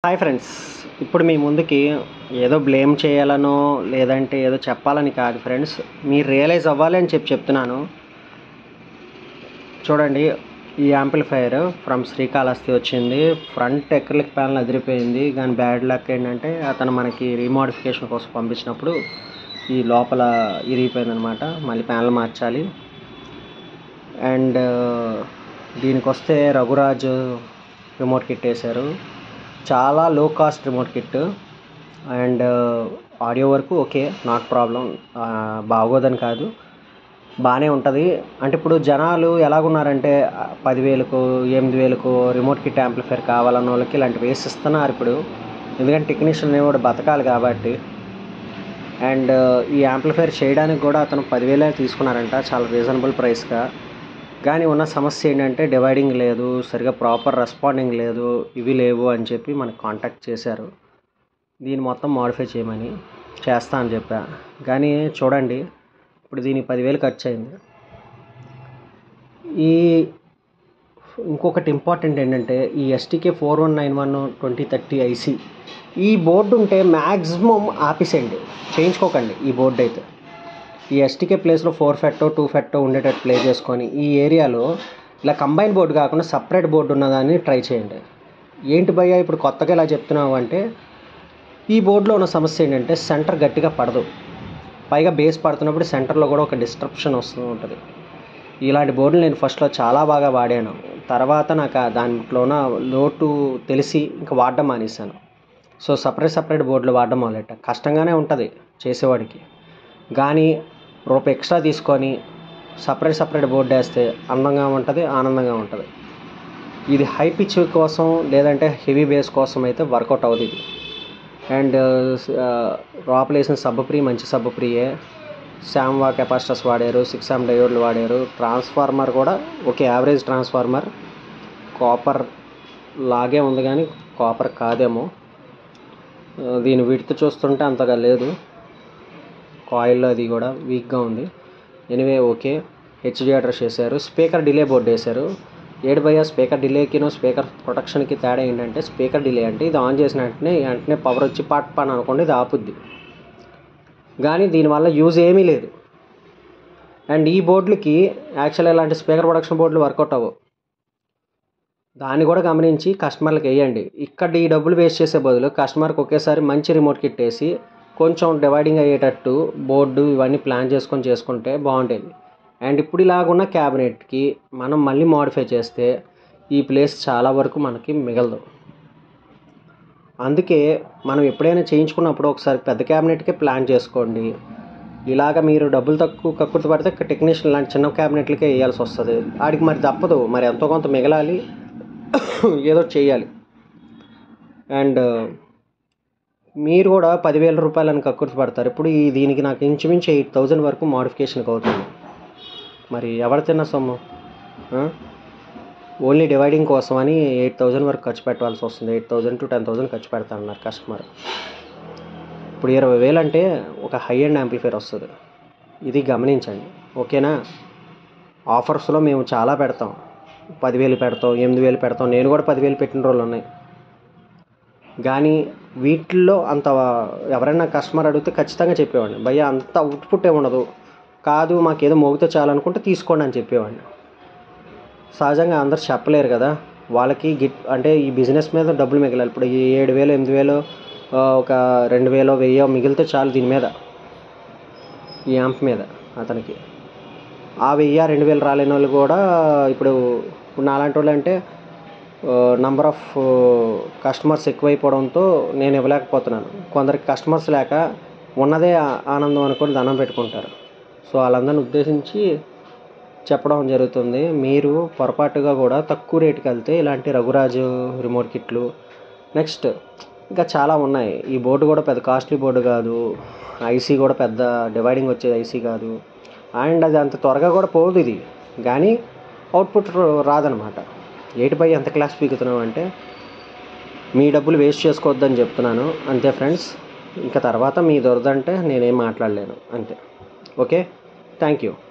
Hi friends ఇప్పుడు మీ ముందుకి ఏదో బ్లేమ్ చేయాలనో లేదంటే ఏదో చెప్పాలని కాదు ఫ్రెండ్స్ మీరు రియలైజ్ అవ్వాలి అని చెప్పి చెప్తున్నాను చూడండి ఈ యాంప్లిఫైయర్ ఫ్రమ్ శ్రీకాళహస్తి వచ్చింది ఫ్రంట్ ఎక్రిలిక్ ప్యానల్ అదిరిపోయింది కానీ బ్యాడ్ లక్ ఏంటంటే అతను మనకి రీమోడిఫికేషన్ కోసం పంపించినప్పుడు ఈ లోపల ఇరిగిపోయింది అనమాట మళ్ళీ ప్యానల్ మార్చాలి అండ్ దీనికి వస్తే రఘురాజ్ రిమోట్ కిట్ వేశారు చాలా low cost remote kit and audio వరకు ఓకే నాట్ ప్రాబ్లం బాగోదని కాదు బాగానే ఉంటుంది అంటే ఇప్పుడు జనాలు ఎలాగున్నారంటే ఆ, పదివేలకు ఎనిమిది వేలకు రిమోట్ కిట్ యాంప్లిఫైర్ కావాలన్న వాళ్ళకి ఇలాంటివి వేసి ఇస్తున్నారు ఇప్పుడు ఎందుకంటే టెక్నీషియన్ కూడా బతకాలి కాబట్టి అండ్ ఈ యాంప్లిఫైర్ చేయడానికి కూడా అతను పదివేలే తీసుకున్నారంట చాలా రీజనబుల్ ప్రైస్గా కానీ ఉన్న సమస్య ఏంటంటే డివైడింగ్ లేదు సరిగా ప్రాపర్ రెస్పాండింగ్ లేదు ఇవి లేవు అని చెప్పి మనకు కాంటాక్ట్ చేశారు దీన్ని మొత్తం మాడిఫై చేయమని చేస్తా అని చెప్పా కానీ చూడండి ఇప్పుడు దీనికి పదివేలు ఖర్చు అయింది ఈ ఇంకొకటి ఇంపార్టెంట్ ఏంటంటే ఈ STK four one nine one twenty thirty IC ఈ బోర్డు ఉంటే మ్యాక్సిమం ఆపేసేయండి చేయించుకోకండి ఈ బోర్డు అయితే ఈ ఎస్టీకే ప్లేస్లో ఫోర్ ఫెట్టో టూ ఫెట్టో ఉండేటట్టు ప్లే చేసుకొని ఈ ఏరియాలో ఇలా కంబైన్ బోర్డు కాకుండా సపరేట్ బోర్డు ఉన్నదాన్ని ట్రై చేయండి ఏంటి భయ్యా ఇప్పుడు కొత్తగా ఇలా చెప్తున్నావు అంటే ఈ బోర్డులో ఉన్న సమస్య ఏంటంటే సెంటర్ గట్టిగా పడదు పైగా బేస్ పడుతున్నప్పుడు సెంటర్లో కూడా ఒక డిస్ట్రప్షన్ వస్తూ ఉంటుంది ఇలాంటి బోర్డులు నేను ఫస్ట్లో చాలా బాగా వాడాను తర్వాత నాకు ఆ దాంట్లోన లోటు తెలిసి ఇంకా వాడడం మానేశాను సో సపరేట్ సపరేట్ బోర్డులు వాడడం మొదలెట్ట కష్టంగానే ఉంటుంది చేసేవాడికి కానీ రూపాయి ఎక్స్ట్రా తీసుకొని సపరేట్ సపరేట్ బోర్డు వేస్తే అందంగా ఉంటుంది ఆనందంగా ఉంటుంది ఇది హై పిచ్ కోసం లేదంటే హెవీ బేస్ కోసం అయితే వర్కౌట్ అవుతుంది ఇది అండ్ లోపల వేసిన సబ్ ప్రీ మంచి సబ్ ప్రీయే శామ్వా కెపాసిటర్స్ వాడారు సిక్స్ యామ్ డయోడ్లు వాడారు ట్రాన్స్ఫార్మర్ కూడా ఓకే యావరేజ్ ట్రాన్స్ఫార్మర్ కాపర్ లాగే ఉంది కానీ కాపర్ కాదేమో ఆ, దీని విడ్త్ చూస్తుంటే అంతగా లేదు కాయిల్ అది కూడా వీక్గా ఉంది ఎనివే ఓకే హెచ్డి అడ్రస్ చేశారు స్పీకర్ డిలే బోర్డు వేశారు ఏడు భయ్య స్పీకర్ డిలేకిను స్పీకర్ ప్రొటెక్షన్కి తేడా ఏంటంటే స్పీకర్ డిలే అంటే ఇది ఆన్ చేసిన వెంటనే వెంటనే పవర్ వచ్చి పాట్ పాన్ అనుకోండి ఇది ఆపుద్ది కానీ దీనివల్ల యూజ్ ఏమీ లేదు అండ్ ఈ బోర్డులకి యాక్చువల్ ఇలాంటి స్పీకర్ ప్రొడక్షన్ బోర్డులు వర్కౌట్ అవ్వవు దాన్ని కూడా గమనించి కస్టమర్లకు వేయండి ఇక్కడ ఈ డబ్బులు వేస్ట్ చేసే బదులు కస్టమర్కి ఒకేసారి మంచి రిమోట్ కిట్ వేసి కొంచెం డివైడింగ్ అయ్యేటట్టు బోర్డు ఇవన్నీ ప్లాన్ చేసుకొని చేసుకుంటే బాగుండేది అండ్ ఇప్పుడు ఇలాగున్న క్యాబినెట్కి మనం మళ్ళీ మాడిఫై చేస్తే ఈ ప్లేస్ చాలా వరకు మనకి మిగలదు అందుకే మనం ఎప్పుడైనా చేయించుకున్నప్పుడు ఒకసారి పెద్ద క్యాబినెట్కే ప్లాన్ చేసుకోండి ఇలాగ మీరు డబ్బులు తక్కువ కక్కుర్తి పడితే టెక్నీషియన్ లాంటి చిన్న క్యాబినెట్లకే వేయాల్సి వస్తుంది వాడికి మరి తప్పదు మరి ఎంతో కొంత మిగలాలి ఏదో చేయాలి అండ్ మీరు కూడా పదివేల రూపాయలని కక్కుర్తి పడతారు ఇప్పుడు ఈ దీనికి నాకు ఇంచుమించు ఎయిట్ థౌజండ్ వరకు మాడిఫికేషన్కి అవుతుంది మరి ఎవరు తిన్న సొమ్ము ఆ? ఓన్లీ డివైడింగ్ కోసం అని ఎయిట్ థౌజండ్ వరకు ఖర్చు పెట్టాల్సి వస్తుంది eight thousand to ten thousand ఖర్చు పెడతానన్నారు కస్టమర్ ఇప్పుడు ఇరవై వేలు అంటే ఒక హై అండ్ యాంప్లిఫైర్ వస్తుంది ఇది గమనించండి ఓకేనా ఆఫర్స్లో మేము చాలా పెడతాం పదివేలు పెడతాం ఎనిమిది వేలు పెడతాం నేను కూడా పదివేలు పెట్టిన రోజులు ఉన్నాయి కానీ వీటిల్లో అంత ఎవరైనా కస్టమర్ అడిగితే ఖచ్చితంగా చెప్పేవాడిని భయ్య అంత అవుట్పుట్ ఏ ఉండదు కాదు మాకేదో మోగితే చాలనుకుంటే తీసుకోండి అని చెప్పేవాడిని సహజంగా అందరు చెప్పలేరు కదా వాళ్ళకి గిట్ అంటే ఈ బిజినెస్ మీద డబ్బులు మిగలాలి ఇప్పుడు ఈ ఏడు వేలు ఎనిమిది వేలు ఆ, ఒక రెండు వేలు వెయ్యో మిగిలితే చాలు దీని మీద ఈ యాంప్ మీద అతనికి ఆ వెయ్యి రెండు వేలు రాలేని వాళ్ళు కూడా ఇప్పుడు ఇప్పుడు నాలాంటి వాళ్ళు అంటే నంబర్ ఆఫ్ కస్టమర్స్ ఎక్కువైపోవడంతో నేను ఇవ్వలేకపోతున్నాను కొందరికి కస్టమర్స్ లేక ఉన్నదే ఆ- ఆనందం అనుకొని దండం పెట్టుకుంటారు సో వాళ్ళందరిని ఉద్దేశించి చెప్పడం జరుగుతుంది మీరు పొరపాటుగా కూడా తక్కువ రేటుకి వెళ్తే ఇలాంటి రఘురాజు రిమోట్ కిట్లు నెక్స్ట్ ఇంకా చాలా ఉన్నాయి ఈ బోర్డు కూడా పెద్ద కాస్ట్లీ బోర్డు కాదు ఐసీ కూడా పెద్ద డివైడింగ్ వచ్చేది ఐసీ కాదు అండ్ అది అంత త్వరగా కూడా పోదు ఇది కానీ అవుట్పుట్ రాదనమాట ఏటిపై ఎంత క్లాస్ పీకుతున్నావు అంటే మీ డబ్బులు వేస్ట్ చేసుకోవద్దని చెప్తున్నాను అంతే ఫ్రెండ్స్ ఇంకా తర్వాత మీ దొరదంటే నేనేం మాట్లాడలేను అంతే ఓకే థ్యాంక్ యూ